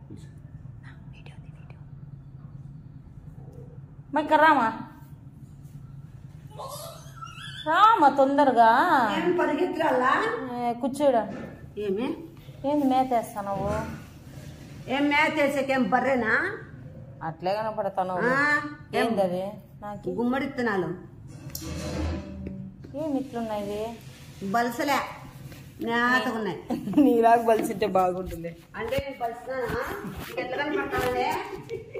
మా ఇక్కడ రామా రామా తొందరగా ఏం పరిగెత్తురాలా ఏ, కూర్చోడా ఏమి ఏంది మేతేస్తా నువ్వు ఏం మేత వేసేకేం బర్రెనా అట్లే కనపడతాను ఆ, ఏం ఏంది అది నాకు గుమ్మడిత్తనాలు ఏమి ఇట్లున్నాయి బలసలే నేతగా ఉన్నాయి నీలాగా బలిసింటే బాగుంటుంది అంటే నేను బలిసినానా ఎట్లా కనపడతానే